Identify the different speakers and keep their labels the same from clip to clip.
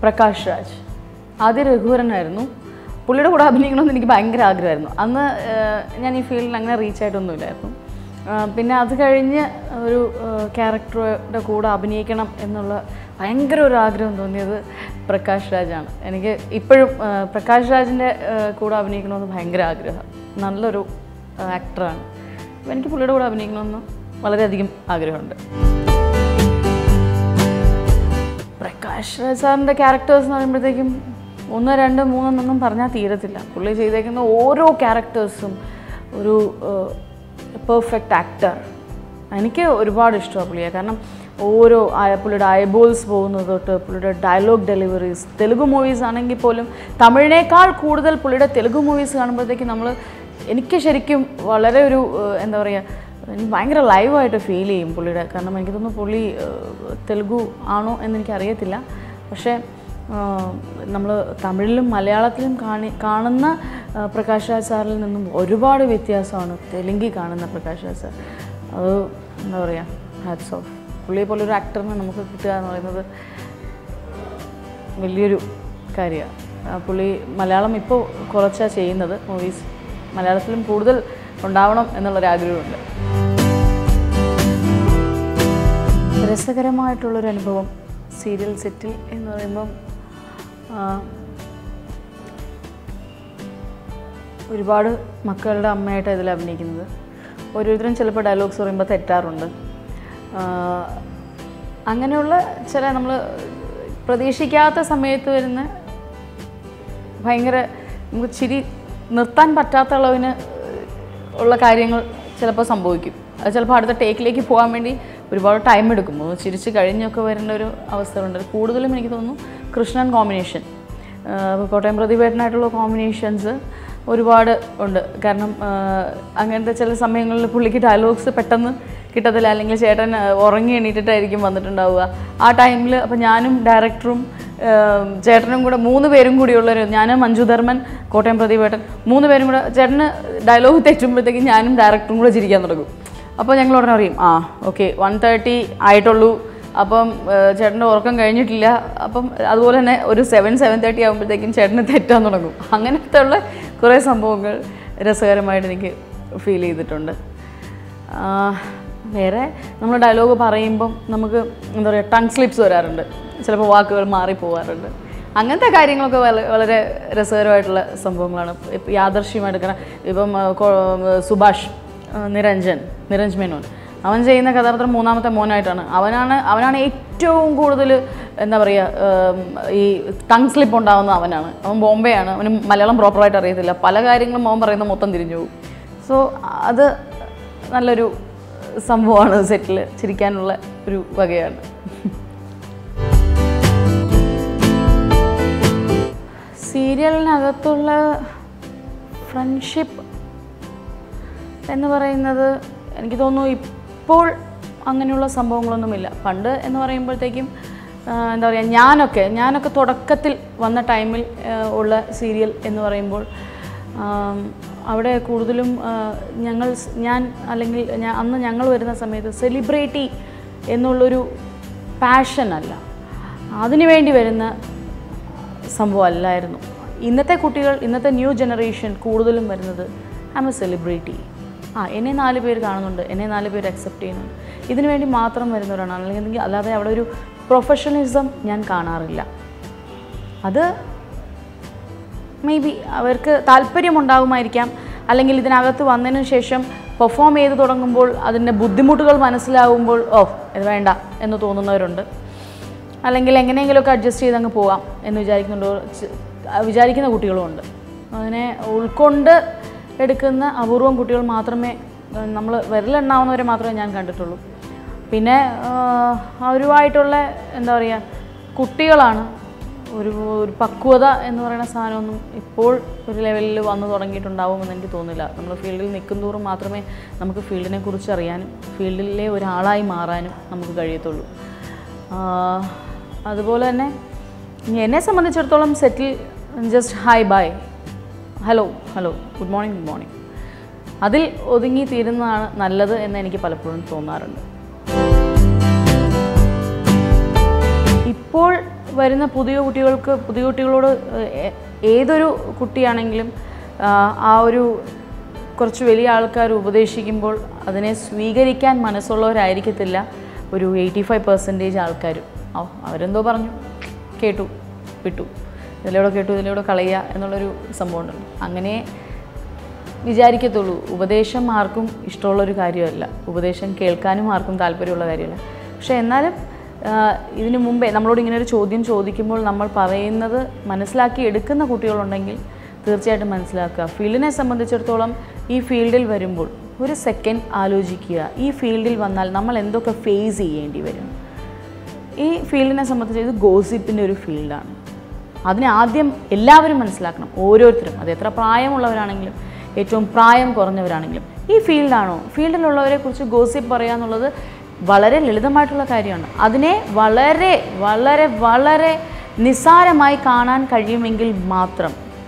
Speaker 1: പ്രകാശ് രാജ് ആദ്യം രഘുവരനായിരുന്നു പുള്ളിയുടെ കൂടെ അഭിനയിക്കണമെന്ന് എനിക്ക് ഭയങ്കര ആഗ്രഹമായിരുന്നു അന്ന് ഏഹ്, ഞാൻ ഈ ഫീൽഡിൽ അങ്ങനെ റീച്ച് ആയിട്ടൊന്നുമില്ലായിരുന്നു ആഹ് പിന്നെ അത് കഴിഞ്ഞ് ഒരു ക്യാരക്ടറുടെ കൂടെ അഭിനയിക്കണം എന്നുള്ള ഭയങ്കര ഒരു ആഗ്രഹം തോന്നിയത് പ്രകാശ് രാജാണ് എനിക്ക് ഇപ്പോഴും ആഹ്, പ്രകാശ് രാജിൻ്റെ ആഹ്, കൂടെ അഭിനയിക്കണമെന്ന് ഭയങ്കര ആഗ്രഹം നല്ലൊരു ആക്ടറാണ് അപ്പോൾ എനിക്ക് പുള്ളിയുടെ കൂടെ അഭിനയിക്കണമെന്ന് വളരെയധികം ആഗ്രഹമുണ്ട് പ്രകാശ് രാജ് സാറിൻ്റെ ക്യാരക്ടേഴ്സ് എന്ന് പറയുമ്പോഴത്തേക്കും ഒന്ന് രണ്ട് മൂന്നെന്നൊന്നും പറഞ്ഞാൽ തീരത്തില്ല പുള്ളി ചെയ്തേക്കുന്ന ഓരോ ക്യാരക്ടേഴ്സും ഒരു പെർഫെക്റ്റ് ആക്ടർ എനിക്ക് ഒരുപാട് ഇഷ്ടമാണ് പുള്ളിയെ കാരണം ഓരോ ആ- പുള്ളിയുടെ ഐബോൾസ് പോകുന്നത് തൊട്ട് പുള്ളിയുടെ ഡയലോഗ് ഡെലിവറീസ് തെലുഗു മൂവീസ് ആണെങ്കിൽ പോലും തമിഴിനേക്കാൾ കൂടുതൽ പുള്ളിയുടെ തെലുഗു മൂവീസ് കാണുമ്പോഴത്തേക്കും നമ്മൾ എനിക്ക് ശരിക്കും വളരെ ഒരു ഏഹ്, എന്താ പറയുക എനിക്ക് ഭയങ്കര ലൈവായിട്ട് ഫീൽ ചെയ്യും പുള്ളിയുടെ കാരണം എനിക്ക് തോന്നുന്നു പുള്ളി ഏഹ്, തെലുഗു ആണോ എന്ന് എനിക്കറിയത്തില്ല പക്ഷേ നമ്മൾ തമിഴിലും മലയാളത്തിലും കാണി കാണുന്ന ഏഹ്, പ്രകാശ് രാജ് സാറിൽ നിന്നും ഒരുപാട് വ്യത്യാസമാണ് തെലുങ്കിൽ കാണുന്ന പ്രകാശ് രാജ് സാർ അത് എന്താ പറയുക ഹാറ്റ്സ് ഓഫ് പുള്ളിയെ പോലെ ഒരു ആക്ടറിനെ നമുക്ക് കിട്ടുക എന്ന് പറയുന്നത് വലിയൊരു കാര്യമാണ് പുള്ളി മലയാളം ഇപ്പോൾ കുറച്ചാണ് ചെയ്യുന്നത് മൂവീസ് മലയാളത്തിലും കൂടുതൽ ഉണ്ടാവണം എന്നുള്ളൊരാഗ്രഹമുണ്ട് രസകരമായിട്ടുള്ളൊരു അനുഭവം സീരിയൽ സെറ്റിൽ എന്ന് പറയുമ്പം ആ, ഒരുപാട് മക്കളുടെ അമ്മയായിട്ടാണ് ഇതിൽ അഭിനയിക്കുന്നത് ഓരോരുത്തരും ചിലപ്പോൾ ഡയലോഗ്സ് പറയുമ്പോൾ തെറ്റാറുണ്ട് ആ, അങ്ങനെയുള്ള ചില നമ്മൾ പ്രതീക്ഷിക്കാത്ത സമയത്ത് വരുന്ന ഭയങ്കര നമുക്ക് ചിരി നിർത്താൻ പറ്റാത്ത അളവിന് ഉള്ള കാര്യങ്ങൾ ചിലപ്പോൾ സംഭവിക്കും അത് ചിലപ്പോൾ അടുത്ത ടേക്കിലേക്ക് പോകാൻ വേണ്ടി ഒരുപാട് ടൈം എടുക്കും ഒന്ന് ചിരിച്ച് കഴിഞ്ഞൊക്കെ വരേണ്ട ഒരു അവസ്ഥകളുണ്ട് കൂടുതലും എനിക്ക് തോന്നുന്നു കൃഷ്ണൻ കോമ്പിനേഷൻ കോട്ടയം പ്രതിഭേട്ടനായിട്ടുള്ള കോമ്പിനേഷൻസ് ഒരുപാട് ഉണ്ട് കാരണം ആ, അങ്ങനത്തെ ചില സമയങ്ങളിൽ പുള്ളിക്ക് ഡയലോഗ്സ് പെട്ടെന്ന് കിട്ടത്തില്ല അല്ലെങ്കിൽ ചേട്ടൻ ആ, ഉറങ്ങി എണീറ്റിട്ടായിരിക്കും വന്നിട്ടുണ്ടാവുക ആ ടൈമിൽ അപ്പോൾ ഞാനും ഡയറക്ടറും ഏം, ചേട്ടനും കൂടെ മൂന്ന് പേരും കൂടിയുള്ളൊരു ഞാൻ മഞ്ജു ധർമ്മൻ കോട്ടയം പ്രതിഭേട്ടൻ മൂന്ന് പേരും കൂടെ ചേട്ടന് ഡയലോഗ് തെറ്റുമ്പോഴത്തേക്കും ഞാനും ഡയറക്ടറും കൂടെ ചിരിക്കാൻ തുടങ്ങും അപ്പോൾ ഞങ്ങൾ ഉടനെ അറിയും ആ ഓക്കെ വൺ തേർട്ടി ആയിട്ടുള്ളൂ അപ്പം ഏഹ്, ചേട്ടൻ്റെ ഉറക്കം കഴിഞ്ഞിട്ടില്ല അപ്പം അതുപോലെ തന്നെ ഒരു സെവൻ സെവൻ തേർട്ടി ആകുമ്പോഴത്തേക്കും ചേട്ടന് തെറ്റാൻ തുടങ്ങും അങ്ങനത്തെ ഉള്ള കുറേ സംഭവങ്ങൾ രസകരമായിട്ട് എനിക്ക് ഫീൽ ചെയ്തിട്ടുണ്ട് ആ, വേറെ നമ്മൾ ഡയലോഗ് പറയുമ്പം നമുക്ക് എന്താ പറയുക ടങ് സ്ലിപ്സ് വരാറുണ്ട് ചിലപ്പോൾ വാക്കുകൾ മാറിപ്പോവാറുണ്ട് അങ്ങനത്തെ കാര്യങ്ങളൊക്കെ വള- വളരെ രസകരമായിട്ടുള്ള സംഭവങ്ങളാണ് ഇപ്പം യാദർശ്യമായിട്ട് കാരണം ഇപ്പം ആ, കൊ- സുഭാഷ് ആ, നിരഞ്ജൻ നിരഞ്ജ് മേനോൻ അവൻ ചെയ്യുന്ന കഥാപാത്രം മൂന്നാമത്തെ മോനായിട്ടാണ് അവനാണ് അവനാണ് ഏറ്റവും കൂടുതൽ എന്താ പറയുക ഉം, ഈ ടങ് സ്ലിപ്പ് ഉണ്ടാവുന്ന അവനാണ് അവൻ ബോംബെയാണ് അവന് മലയാളം പ്രോപ്പറായിട്ട് അറിയത്തില്ല പല കാര്യങ്ങളും അവൻ പറയുന്നത് മൊത്തം തിരിഞ്ഞു പോകും സോ അത് നല്ലൊരു സംഭവമാണ് സെറ്റിൽ ചിരിക്കാനുള്ള ഒരു വകയാണ് സീരിയലിനകത്തുള്ള ഫ്രണ്ട്ഷിപ്പ് എന്ന് പറയുന്നത് എനിക്ക് തോന്നുന്നു ഇപ്പോൾ അങ്ങനെയുള്ള സംഭവങ്ങളൊന്നുമില്ല പണ്ട് എന്ന് പറയുമ്പോഴത്തേക്കും ആ, എന്താ പറയുക ഞാനൊക്കെ ഞാനൊക്കെ തുടക്കത്തിൽ വന്ന ടൈമിൽ ആ, ഉള്ള സീരിയൽ എന്ന് പറയുമ്പോൾ ആം, അവിടെ കൂടുതലും ആ, ഞങ്ങൾ സ്- ഞാൻ അല്ലെങ്കിൽ ഞാൻ അന്ന് ഞങ്ങൾ വരുന്ന സമയത്ത് സെലിബ്രിറ്റി എന്നുള്ളൊരു പാഷൻ അല്ല അതിനു വേണ്ടി വരുന്ന സംഭവം അല്ലായിരുന്നു ഇന്നത്തെ കുട്ടികൾ ഇന്നത്തെ ന്യൂ ജനറേഷൻ കൂടുതലും വരുന്നത് ഐ എ സെലിബ്രിറ്റി ആ എന്നെ നാല് പേര് കാണുന്നുണ്ട് എന്നെ നാല് പേര് അക്സെപ്റ്റ് ചെയ്യുന്നുണ്ട് ഇതിനു വേണ്ടി മാത്രം വരുന്നവരാണ് അല്ലെങ്കിൽ അല്ലാതെ അവിടെ ഒരു പ്രൊഫഷണലിസം ഞാൻ കാണാറില്ല അത് മേ ബി അവർക്ക് താല്പര്യമുണ്ടാകുമായിരിക്കാം അല്ലെങ്കിൽ ഇതിനകത്ത് വന്നതിന് ശേഷം പെർഫോം ചെയ്ത് തുടങ്ങുമ്പോൾ അതിൻ്റെ ബുദ്ധിമുട്ടുകൾ മനസ്സിലാവുമ്പോൾ ഓ ഇത് വേണ്ട എന്ന് തോന്നുന്നവരുണ്ട് അല്ലെങ്കിൽ എങ്ങനെയെങ്കിലുമൊക്കെ അഡ്ജസ്റ്റ് ചെയ്ത് അങ്ങ് പോകാം എന്ന് വിചാരിക്കുന്നുണ്ടോ ച്- വിചാരിക്കുന്ന കുട്ടികളുമുണ്ട് അതിനെ ഉൾക്കൊണ്ട് എടുക്കുന്ന അപൂർവം കുട്ടികൾ മാത്രമേ നമ്മൾ വിരലെണ്ണാവുന്നവരെ മാത്രമേ ഞാൻ കണ്ടിട്ടുള്ളൂ പിന്നെ ആ, അവരുമായിട്ടുള്ള എന്താ പറയുക കുട്ടികളാണ് ഒരു ഒരു പക്വത എന്ന് പറയുന്ന സാധനമൊന്നും ഇപ്പോൾ ഒരു ലെവലിൽ വന്നു തുടങ്ങിയിട്ടുണ്ടാവുമെന്ന് എനിക്ക് തോന്നുന്നില്ല നമ്മൾ ഫീൽഡിൽ നിൽക്കും തോറും മാത്രമേ നമുക്ക് ഫീൽഡിനെ കുറിച്ച് അറിയാനും ഫീൽഡിലെ ഒരാളായി മാറാനും നമുക്ക് കഴിയത്തുള്ളൂ ആ, അതുപോലെ തന്നെ ഇനി എന്നെ സംബന്ധിച്ചിടത്തോളം സെറ്റിൽ just hi bye hello hello good morning good morning അതിൽ ഒതുങ്ങി തീരുന്നതാണ് നല്ലത് എന്ന് എനിക്ക് പലപ്പോഴും തോന്നാറുണ്ട് ഇപ്പോൾ വരുന്ന പുതിയ കുട്ടികൾക്ക് പുതിയ കുട്ടികളോട് ഏ- ഏതൊരു കുട്ടിയാണെങ്കിലും ആ, ആ ഒരു കുറച്ച് വലിയ ആൾക്കാർ ഉപദേശിക്കുമ്പോൾ അതിനെ സ്വീകരിക്കാൻ മനസ്സുള്ളവരായിരിക്കത്തില്ല ഒരു എയ്റ്റി ഫൈവ് പെർസെൻറ്റേജ് ആൾക്കാരും ഓ അവരെന്തോ പറഞ്ഞു കേട്ടു വിട്ടു ഇതിലൂടെ കേട്ടു ഇതിലൂടെ കളയുക എന്നുള്ളൊരു സംഭവം ഉണ്ടല്ലോ അങ്ങനെ വിചാരിക്കത്തുള്ളൂ ഉപദേശം ആർക്കും ഇഷ്ടമുള്ളൊരു കാര്യമല്ല ഉപദേശം കേൾക്കാനും ആർക്കും താല്പര്യമുള്ള കാര്യമല്ല പക്ഷേ എന്നാലും ആ, ഇതിനു മുമ്പേ നമ്മളോട് ഇങ്ങനെ ഒരു ചോദ്യം ചോദിക്കുമ്പോൾ നമ്മൾ പറയുന്നത് മനസ്സിലാക്കി എടുക്കുന്ന കുട്ടികളുണ്ടെങ്കിൽ തീർച്ചയായിട്ടും മനസ്സിലാക്കുക ഫീൽഡിനെ സംബന്ധിച്ചിടത്തോളം ഈ ഫീൽഡിൽ വരുമ്പോൾ ഒരു സെക്കൻഡ് ആലോചിക്കുക ഈ ഫീൽഡിൽ വന്നാൽ നമ്മൾ എന്തൊക്കെ ഫേസ് ചെയ്യേണ്ടി വരും ഈ ഫീൽഡിനെ സംബന്ധിച്ച് ഇത് ഗോസിപ്പിൻ്റെ ഒരു ഫീൽഡാണ് അതിനെ ആദ്യം എല്ലാവരും മനസ്സിലാക്കണം ഓരോരുത്തരും അത് എത്ര പ്രായമുള്ളവരാണെങ്കിലും ഏറ്റവും പ്രായം കുറഞ്ഞവരാണെങ്കിലും ഈ ഫീൽഡാണോ ഫീൽഡിലുള്ളവരെ കുറിച്ച് ഗോസിപ്പ് പറയുക എന്നുള്ളത് വളരെ ലളിതമായിട്ടുള്ള കാര്യമാണ് അതിനെ വളരെ വളരെ വളരെ നിസ്സാരമായി കാണാൻ കഴിയുമെങ്കിൽ മാത്രം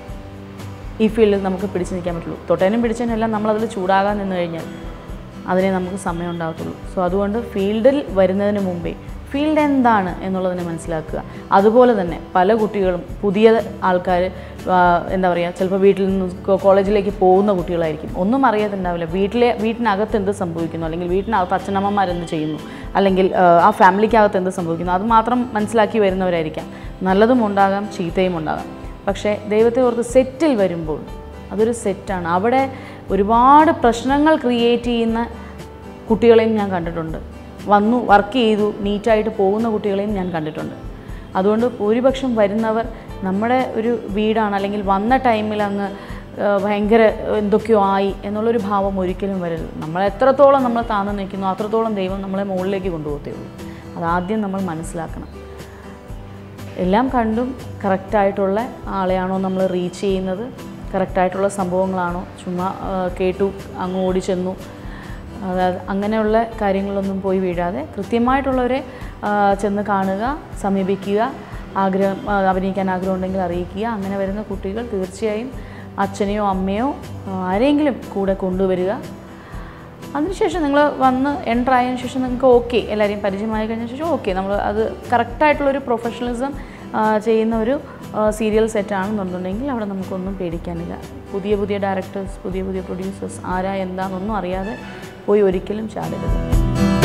Speaker 1: ഈ ഫീൽഡിൽ നമുക്ക് പിടിച്ചു നിൽക്കാൻ പറ്റുള്ളൂ തൊട്ടേനും പിടിച്ചതിനും എല്ലാം നമ്മളതിൽ ചൂടാകാൻ നിന്ന് കഴിഞ്ഞാൽ അതിനെ നമുക്ക് സമയം ഉണ്ടാകത്തുള്ളൂ സോ അതുകൊണ്ട് ഫീൽഡിൽ വരുന്നതിന് മുമ്പേ ഫീൽഡ് എന്താണ് എന്നുള്ളതിനെ മനസ്സിലാക്കുക അതുപോലെ തന്നെ പല കുട്ടികളും പുതിയ ആൾക്കാർ എന്താ പറയുക ചിലപ്പോൾ വീട്ടിൽ നിന്ന് കോ- കോളേജിലേക്ക് പോകുന്ന കുട്ടികളായിരിക്കും ഒന്നും അറിയാത്തുണ്ടാവില്ല വീട്ടിലെ വീട്ടിനകത്ത് എന്ത് സംഭവിക്കുന്നു അല്ലെങ്കിൽ വീട്ടിനകത്ത് അച്ഛനമ്മമാരെന്ത് ചെയ്യുന്നു അല്ലെങ്കിൽ ആ, ആ ഫാമിലിക്കകത്ത് എന്ത് സംഭവിക്കുന്നു അത് മാത്രം മനസ്സിലാക്കി വരുന്നവരായിരിക്കാം നല്ലതും ഉണ്ടാകാം ചീത്തയും ഉണ്ടാകാം പക്ഷേ ദൈവത്തെ ഓർത്ത് സെറ്റിൽ വരുമ്പോൾ അതൊരു സെറ്റാണ് അവിടെ ഒരുപാട് പ്രശ്നങ്ങൾ ക്രിയേറ്റ് ചെയ്യുന്ന കുട്ടികളെയും ഞാൻ കണ്ടിട്ടുണ്ട് വന്നു വർക്ക് ചെയ്തു നീറ്റായിട്ട് പോകുന്ന കുട്ടികളെയും ഞാൻ കണ്ടിട്ടുണ്ട് അതുകൊണ്ട് ഭൂരിപക്ഷം വരുന്നവർ നമ്മുടെ ഒരു വീടാണ് അല്ലെങ്കിൽ വന്ന ടൈമിൽ അങ്ങ് ആ, ഭയങ്കര എന്തൊക്കെയോ ആയി എന്നുള്ളൊരു ഭാവം ഒരിക്കലും വരരുത് നമ്മൾ എത്രത്തോളം നമ്മൾ താഴ്ന്നു നിൽക്കുന്നു അത്രത്തോളം ദൈവം നമ്മളെ മുകളിലേക്ക് കൊണ്ടുപോകത്തേ ഉള്ളൂ അതാദ്യം നമ്മൾ മനസ്സിലാക്കണം എല്ലാം കണ്ടും കറക്റ്റായിട്ടുള്ള ആളെയാണോ നമ്മൾ റീച്ച് ചെയ്യുന്നത് കറക്റ്റായിട്ടുള്ള സംഭവങ്ങളാണോ ചുമ്മാ ആ, കേട്ടു അങ്ങ് ഓടിച്ചെന്നു അതായത് അങ്ങനെയുള്ള കാര്യങ്ങളൊന്നും പോയി വീഴാതെ കൃത്യമായിട്ടുള്ളവരെ ആ, ചെന്ന് കാണുക സമീപിക്കുക ആഗ്രഹം ആ, അഭിനയിക്കാൻ ആഗ്രഹം ഉണ്ടെങ്കിൽ അറിയിക്കുക അങ്ങനെ വരുന്ന കുട്ടികൾ തീർച്ചയായും അച്ഛനെയോ അമ്മയോ ആ, ആരെങ്കിലും കൂടെ കൊണ്ടുവരിക അതിനുശേഷം നിങ്ങൾ വന്ന് എൻ്റർ ആയതിനു ശേഷം നിങ്ങൾക്ക് ഓക്കെ എല്ലാവരെയും പരിചയമായി കഴിഞ്ഞ ശേഷം ഓക്കെ നമ്മൾ അത് കറക്റ്റായിട്ടുള്ളൊരു പ്രൊഫഷണലിസം ചെയ്യുന്ന ഒരു സീരിയൽ സെറ്റാണെന്നുണ്ടെങ്കിൽ അവിടെ നമുക്കൊന്നും പേടിക്കാനില്ല പുതിയ പുതിയ ഡയറക്ടേഴ്സ് പുതിയ പുതിയ പ്രൊഡ്യൂസേഴ്സ് ആരാ എന്താണെന്നൊന്നും അറിയാതെ പോയി ഒരിക്കലും ചാടരുത്